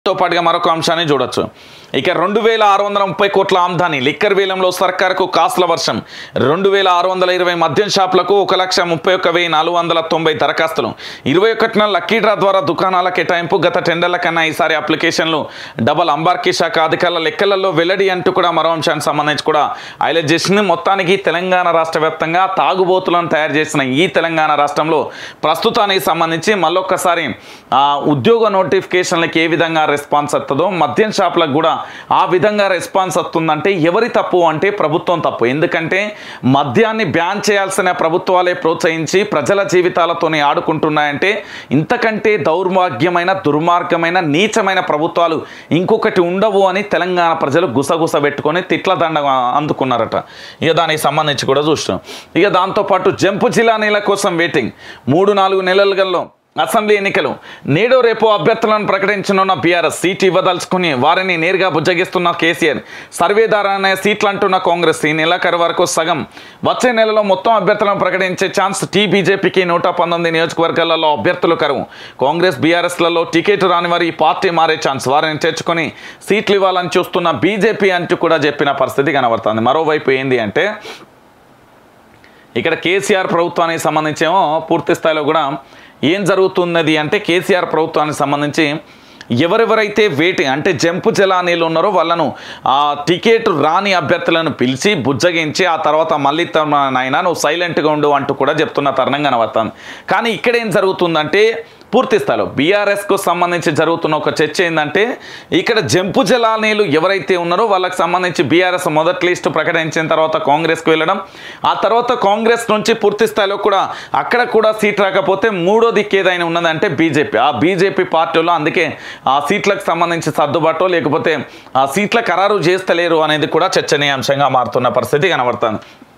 తో పాటుగా మరొక అంశాన్ని చూడొచ్చు ఇక రెండు వేల ఆరు వందల ముప్పై కోట్ల ఆమ్దాని లిక్కర్ వేలంలో సర్కార్కు కాసుల వర్షం రెండు వేల ఆరు వందల ఇరవై మద్యం షాపులకు ఒక లక్ష ముప్పై ఒక్క వెయ్యి నాలుగు వందల తొంభై దరఖాస్తులు ఇరవై ఒకటిన లక్కీ డ్రా ద్వారా దుకాణాల కేటాయింపు గత టెండర్ల కన్నా ఈసారి అప్లికేషన్లు డబల్ అంబార్కీ శాఖ అధికారుల లెక్కలలో వెల్లడి అంటూ కూడా మరో అంశానికి సంబంధించి కూడా హైలైట్ చేసింది మొత్తానికి తెలంగాణ రాష్ట్ర వ్యాప్తంగా తాగుబోతులను తయారు చేసిన ఈ తెలంగాణ రాష్ట్రంలో ప్రస్తుతానికి సంబంధించి మళ్ళొక్కసారి ఆ, ఉద్యోగ నోటిఫికేషన్లకి ఏ విధంగా రెస్పాన్స్ వస్తుందో మద్యం షాపులకు కూడా ఆ విధంగా రెస్పాన్స్ వస్తుందంటే ఎవరి తప్పు అంటే ప్రభుత్వం తప్పు ఎందుకంటే మద్యాన్ని బ్యాన్ చేయాల్సిన ప్రభుత్వాలే ప్రోత్సహించి ప్రజల జీవితాలతోనే ఆడుకుంటున్నాయంటే ఇంతకంటే దౌర్భాగ్యమైన దుర్మార్గమైన నీచమైన ప్రభుత్వాలు ఇంకొకటి ఉండవు అని తెలంగాణ ప్రజలు గుసగుస పెట్టుకొని తిట్ల దండ అందుకున్నారట ఇక దానికి సంబంధించి కూడా చూస్తాం ఇక దాంతోపాటు జంపు జిల్లా నీళ్ళ కోసం వెయిటింగ్ మూడు నాలుగు నెలలలో అసెంబ్లీ ఎన్నికలు నేడో రేపు అభ్యర్థులను ప్రకటించనున్న బీఆర్ఎస్ సీట్ ఇవ్వదలుచుకుని వారిని నేరుగా బుజ్జగిస్తున్న కేసీఆర్ సర్వేదార అనే సీట్లు అంటున్న కాంగ్రెస్ ఈ నెలాఖరు వరకు సగం వచ్చే నెలలో మొత్తం అభ్యర్థులను ప్రకటించే ఛాన్స్ టీ బీజేపీకి నూట పంతొమ్మిది నియోజకవర్గాలలో అభ్యర్థులు కరువు కాంగ్రెస్ బీఆర్ఎస్లలో టికెట్ రాని వారి ఈ పార్టీ మారే ఛాన్స్ వారిని చేర్చుకొని సీట్లు ఇవ్వాలని చూస్తున్న బీజేపీ అంటూ కూడా చెప్పిన పరిస్థితి కనబడుతుంది మరోవైపు ఏంది అంటే ఇక్కడ కేసీఆర్ ప్రభుత్వానికి సంబంధించేమో పూర్తి స్థాయిలో కూడా ఏం జరుగుతున్నది అంటే కేసీఆర్ ప్రభుత్వానికి సంబంధించి ఎవరెవరైతే వేటి అంటే జంపు జలానీలు ఉన్నారో వాళ్ళను ఆ టికెట్ రాని అభ్యర్థులను పిలిచి బుజ్జగించి ఆ తర్వాత మళ్ళీ తమ నాయన నువ్వు సైలెంట్గా ఉండు అంటూ కూడా చెప్తున్న తరుణం కనబడుతుంది కానీ ఇక్కడ ఏం జరుగుతుందంటే పూర్తి స్థాయిలో బీఆర్ఎస్కు సంబంధించి జరుగుతున్న ఒక చర్చ ఏంటంటే ఇక్కడ జంపు జలానీలు ఎవరైతే ఉన్నారో వాళ్ళకి సంబంధించి బీఆర్ఎస్ మొదటి లిస్టు ప్రకటించిన తర్వాత కాంగ్రెస్కి వెళ్ళడం ఆ తర్వాత కాంగ్రెస్ నుంచి పూర్తి స్థాయిలో కూడా అక్కడ కూడా సీట్ రాకపోతే మూడో దిక్కు ఏదైనా ఉన్నదంటే బీజేపీ ఆ బీజేపీ పార్టీలో అందుకే ఆ సీట్లకు సంబంధించి సర్దుబాటు లేకపోతే ఆ సీట్ల ఖరారు చేస్తలేరు అనేది కూడా చర్చనీయాంశంగా మారుతున్న పరిస్థితి కనబడుతుంది